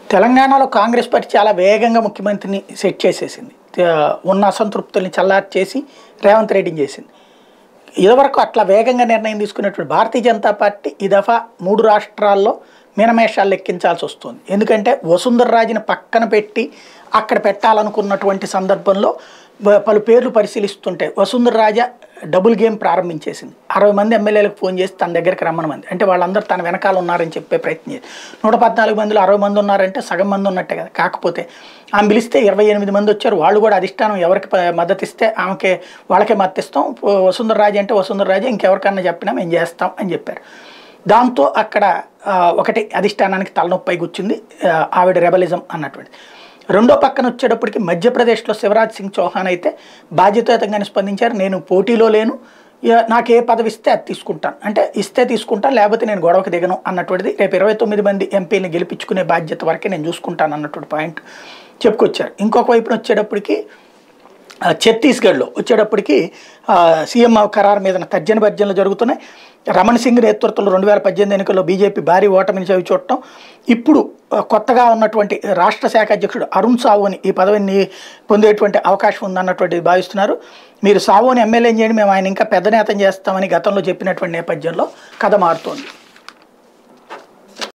తెలంగాణలో కాంగ్రెస్ పార్టీ చాలా వేగంగా ముఖ్యమంత్రిని సెట్ చేసేసింది తే- ఉన్న అసంతృప్తుల్ని చల్లార్చేసి రేవంత్ రెడ్డిని చేసింది ఇదివరకు అట్లా వేగంగా నిర్ణయం తీసుకునేటువంటి భారతీయ జనతా పార్టీ ఈ దఫా మూడు రాష్ట్రాల్లో మీనమేషాలు లెక్కించాల్సి వస్తుంది ఎందుకంటే వసుంధర రాజుని పక్కన పెట్టి అక్కడ పెట్టాలనుకున్నటువంటి సందర్భంలో వ- పలు పేర్లు పరిశీలిస్తుంటే వసుంధర రాజా డబుల్ గేమ్ ప్రారంభించేసింది అరవై మంది ఎమ్మెల్యేలకు ఫోన్ చేసి తన దగ్గరికి రమ్మని మంది అంటే వాళ్ళందరూ తన వెనకాల ఉన్నారని చెప్పే ప్రయత్నం చేసి నూట పద్నాలుగు మందిలో అరవై మంది ఉన్నారంటే సగం మంది ఉన్నట్టే కదా కాకపోతే ఆమె పిలిస్తే ఇరవై ఎనిమిది మంది వచ్చారు వాళ్ళు కూడా అధిష్టానం ఎవరికి ప- మద్దతు ఇస్తే ఆమెకే వాళ్ళకే మద్దతు ఇస్తాం వ- వసుంధర రాజు అంటే వసుంధర రాజు ఇంకెవరికన్నా చెప్పినా మేము చేస్తాం అని చెప్పారు దాంతో అక్కడ ఆ, ఒకటి అధిష్టానానికి తలనొప్పి అయి కూర్చుంది ఆ, ఆవిడ రెబలిజం అన్నటువంటిది రెండో పక్కన వచ్చేటప్పటికి మధ్యప్రదేశ్లో శివరాజ్ సింగ్ చౌహాన్ అయితే బాధ్యతాయుతంగానే స్పందించారు నేను పోటీలో లేను ఇక నాకు ఏ పదవి ఇస్తే అది తీసుకుంటాను అంటే ఇస్తే తీసుకుంటాను లేకపోతే నేను గొడవకు దిగను అన్నటువంటిది రేపు ఇరవై తొమ్మిది మంది ఎంపీని గెలిపించుకునే బాధ్యత వరకే నేను చూసుకుంటాను అన్నటువంటి పాయింట్ చెప్పుకొచ్చారు ఇంకొక వైపున వచ్చేటప్పటికి ఆ, ఛత్తీస్గఢ్లో వచ్చేటప్పటికి ఆ, సీఎం ఖరారు మీద తర్జన భర్జనలు జరుగుతున్నాయి రమణ్ సింగ్ నేతృత్వంలో రెండు వేల పద్దెనిమిది ఎన్నికల్లో బీజేపీ భారీ ఓటమిని చవి చూడటం ఇప్పుడు ఆ, కొత్తగా ఉన్నటువంటి రాష్ట్ర శాఖ అధ్యక్షుడు అరుణ్ సావుని ఈ పదవిని పొందేటువంటి అవకాశం ఉందన్నటువంటిది భావిస్తున్నారు మీరు సావుని ఎమ్మెల్యే చేయండి మేము ఆయన ఇంకా పెద్ద నేతం చేస్తామని గతంలో చెప్పినటువంటి నేపథ్యంలో కథ మారుతోంది